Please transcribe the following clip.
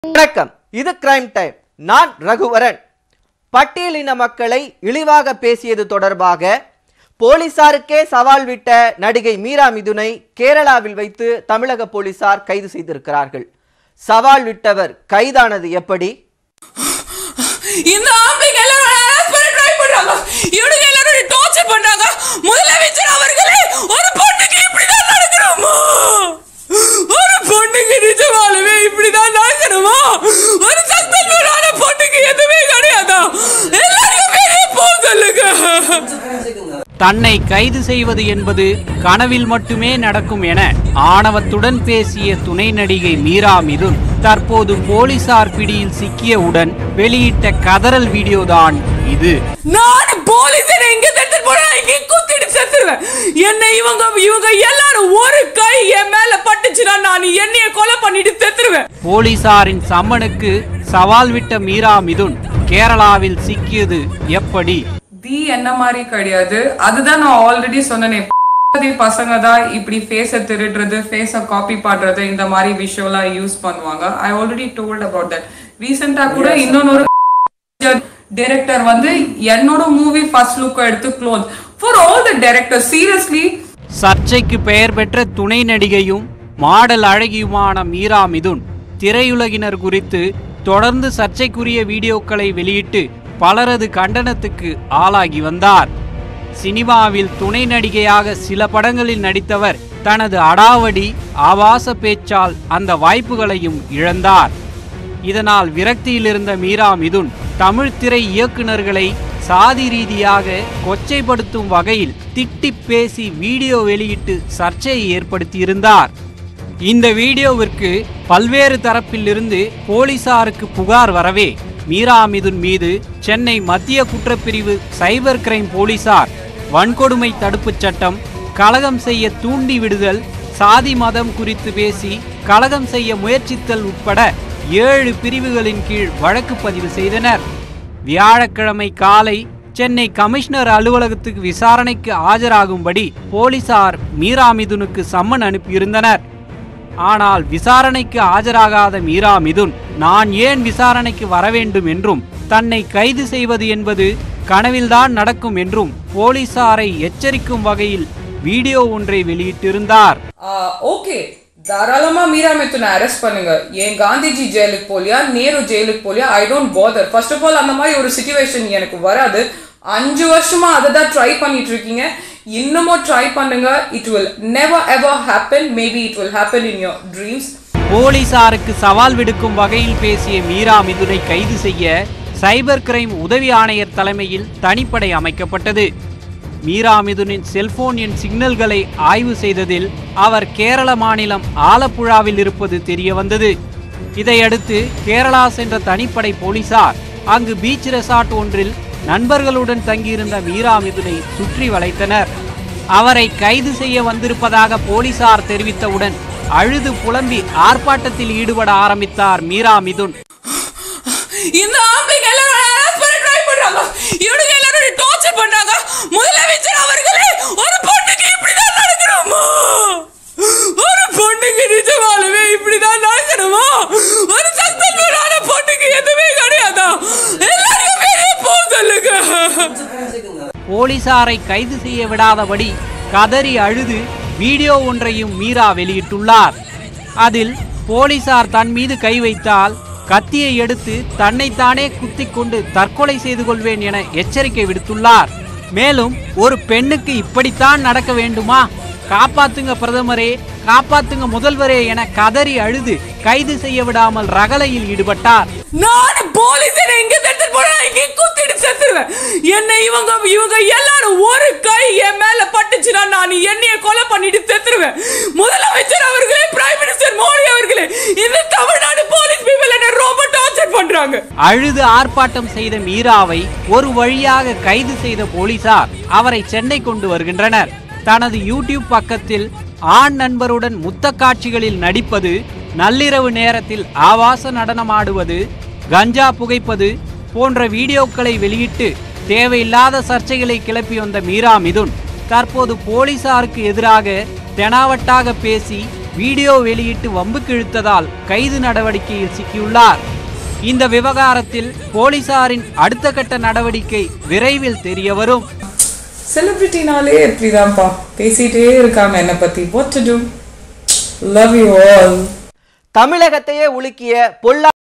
வணக்கம் இது crime time நான் ரகுவரன் பட்டியலின மக்களை இழிவாக பேசியது தொடர்பாக போலீசாருக்கே சவால் விட்ட நடிகை மீரா மிதுனை கேரளாவில் வைத்து தமிழக போலீசார் கைது செய்திருக்கிறார்கள் சவால் விட்டவர் கைதானது எப்படி இந்த ஆம்பளைங்க எல்லாரும் harass பண்ண try பண்றாங்க இவனுங்க எல்லாரும் டார்ச்சர் பண்றாங்க முதலமைச்சர் அவர்களே ஒரு பொண்ணுக்கு இப்படிதான் நடக்கணுமா ஒரு பொண்ணுக்கு நிஜமாலுமே இப்படிதான் நடக்கணுமா ஒரு சக்சஸ்ஃபுல்லான பொண்ணுக்கு எதுவுமே கிடையாதா எல்லாருக்கும் வெளியே போக சொல்லுங்க தன்னை கைது செய்வது என்பது கனவில் மட்டுமே நடக்கும் என ஆணவத்துடன் பேசிய துணை நடிகை மீரா மிதுன் தற்போது போலீசார் பிடியில் சிக்கியவுடன் வெளியிட்ட கதறல் வீடியோதான் இது நான் போலீஸ் எங்க தட்டு போனா இங்க குத்திட்டு செத்துருவேன் என்ன இவங்க இவங்க எல்லாரும் ஒரு கை என் மேல பட்டுச்சுன்னா நான் என்னைய கொலை பண்ணிட்டு செத்துருவேன் போலீசாரின் சம்மனுக்கு சவால் விட்ட மீரா மிதுன் கேரளாவில் சிக்கியது எப்படி தி என்ன மாதிரி கிடையாது அதுதான் நான் ஆல்ரெடி சொன்னேனே பாதி பசங்க தான் இப்படி ஃபேஸை திருடுறது ஃபேஸை காப்பி பண்றது இந்த மாதிரி விஷயம்லாம் யூஸ் பண்ணுவாங்க I already told about that ரீசெண்டா கூட இன்னொன்னு டைரக்டர் வந்து என்னோட மூவி ஃபர்ஸ்ட் லுக் எடுத்து close for all the director seriously சர்ச்சைக்கு பெயர் பெற்ற துணை நடிகையும் மாடல் அழகியுமான மீரா மிதுன் திரையுலகினர் குறித்து தொடர்ந்து சர்ச்சைக்குரிய வீடியோக்களை வெளியிட்டு பலரது கண்டனத்துக்கு ஆளாகி வந்தார் சினிமாவில் துணை நடிகையாக சில படங்களில் நடித்தவர் தனது அடாவடி ஆபாச பேச்சால் அந்த வாய்ப்புகளையும் இழந்தார் இதனால் விரக்தியில் இருந்த மீரா மிதுன் தமிழ் திரை இயக்குனர்களை சாதி ரீதியாக கொச்சைப்படுத்தும் வகையில் திட்டிப் பேசி வீடியோ வெளியிட்டு சர்ச்சையை ஏற்படுத்தியிருந்தார் இந்த வீடியோவிற்கு பல்வேறு தரப்பிலிருந்து போலீசாருக்கு புகார் வரவே மீரா மிதுன் மீது சென்னை மத்திய குற்றப்பிரிவு சைபர் கிரைம் போலீசார் வன்கொடுமை தடுப்புச் சட்டம் கலகம் செய்ய தூண்டி விடுதல் சாதி மதம் குறித்து பேசி கலகம் செய்ய முயற்சித்தல் உட்பட ஏழு பிரிவுகளின் கீழ் வழக்கு பதிவு செய்தனர் வியாழக்கிழமை காலை சென்னை கமிஷனர் அலுவலகத்துக்கு விசாரணைக்கு ஆஜராகும்படி போலீசார் மீரா மிதுனுக்கு சம்மன் அனுப்பியிருந்தனர் ஆனால் விசாரணைக்கு ஆஜராகாத மீரா மிதுன் நான் ஏன் விசாரணைக்கு வர வேண்டும் என்றும் தன்னை கைது செய்வது என்பது கனவில்தான் நடக்கும் என்றும் போலீசாரை எச்சரிக்கும் வகையில் வீடியோ ஒன்றை வெளியிட்டிருந்தார் ஓகே தாராளமா மீரா மித்துனை அரெஸ்ட் பண்ணுங்க ஏன் காந்திஜி ஜெயிலுக்கு போலியா நேரு ஜெயிலுக்கு போலியா I don't bother first of all அந்த மாதிரி ஒரு சுச்சுவேஷன் எனக்கு வராது அஞ்சு வருஷமா அதை தான் ட்ரை பண்ணிட்டு இருக்கீங்க இன்னமும் ட்ரை பண்ணுங்க it will never ever happen maybe it will happen in your dreams போலீசாருக்கு சவால் விடுக்கும் வகையில் பேசிய மீரா மிதுனை கைது செய்ய சைபர் கிரைம் உதவி ஆணையர் தலைமையில் தனிப்படை அமைக்கப்பட்டது மீரா மிதுனின் செல்போன் எண் சிக்னல்களை ஆய்வு செய்ததில் அவர் கேரள மாநிலம் ஆலப்புழாவில் இருப்பது தெரிய வந்தது இதையடுத்து கேரளா சென்ற தனிப்படை போலீசார் அங்கு பீச் ரெசார்ட் ஒன்றில் நண்பர்களுடன் தங்கியிருந்த மீரா மிதுனை சுற்றி வளைத்தனர் அவரை கைது செய்ய வந்திருப்பதாக போலீசார் தெரிவித்தவுடன் அழுது புலம்பி ஆர்ப்பாட்டத்தில் ஈடுபட ஆரம்பித்தார் மீரா மிதுன் இந்த ஆம்பளைங்க எல்லாரும் harass பண்ண try பண்றாங்க இவனுங்க எல்லாரும் டார்ச்சர் பண்றாங்க முதலமைச்சர் அவர்களே ஒரு பொண்ணுக்கு இப்படிதான் நடக்கணுமா ஒரு பொண்ணுக்கு நிஜமாலுமே இப்படிதான் நடக்கணுமா ஒரு சக்சஸ்ஃபுல்லான பொண்ணுக்கு எதுவுமே கிடையாதா எல்லாருக்கும் வெளியே போக சொல்லுங்க போலீசாரை கைது செய்ய விடாதபடி கதறி அழுது வீடியோ ஒன்றையும் மீரா வெளியிட்டுள்ளார் அதில் போலீசார் தன் மீது கை வைத்தால் கத்தியை எடுத்து தன்னைத்தானே குத்திக் கொண்டு தற்கொலை செய்து கொள்வேன் என எச்சரிக்கை விடுத்துள்ளார் மேலும் ஒரு பெண்ணுக்கு இப்படித்தான் நடக்க வேண்டுமா காப்பாத்துங்க பிரதமரே காப்பாத்துங்க முதல்வரே என கதறி அழுது கைது செய்ய விடாமல் ரகளையில் ஈடுபட்டார் நான் போலீஸ் எங்க தட்டு போனா இங்க குத்திட்டு செத்துருவேன் என்ன இவங்க இவங்க எல்லாரும் ஒரு கை என் மேல பட்டுச்சுன்னா நான் என்னைய கொலை பண்ணிட்டு செத்துருவேன் முதலமைச்சர் அவர்களே பிரைம் மினிஸ்டர் மோடி அவர்களே இந்த தமிழ்நாடு போலீஸ் பீப்பிள் என்ன ரொம்ப டார்ச்சர் பண்றாங்க அழுது ஆர்ப்பாட்டம் செய்த மீராவை ஒரு வழியாக கைது செய்த போலீசார் அவரை சென்னை கொண்டு வருகின்றனர் தனது யூடியூப் பக்கத்தில் ஆண் நண்பருடன் முத்த காட்சிகளில் நடிப்பது நள்ளிரவு நேரத்தில் ஆபாச நடனமாடுவது கஞ்சா புகைப்பது போன்ற வீடியோக்களை வெளியிட்டு தேவையில்லாத சர்ச்சைகளை கிளப்பி வந்த மீரா மிதுன் தற்போது போலீசாருக்கு எதிராக தெனாவட்டாக பேசி வீடியோ வெளியிட்டு வம்புக்கு இழுத்ததால் கைது நடவடிக்கையில் சிக்கியுள்ளார் இந்த விவகாரத்தில் போலீசாரின் அடுத்த கட்ட நடவடிக்கை விரைவில் தெரிய வரும் செலிபிரிட்டினாலே இப்படிதான்ப்பா பேசிட்டே இருக்காங்க என்னை பத்தி what to do love you all தமிழகத்தையே உலுக்கிய பொல்லா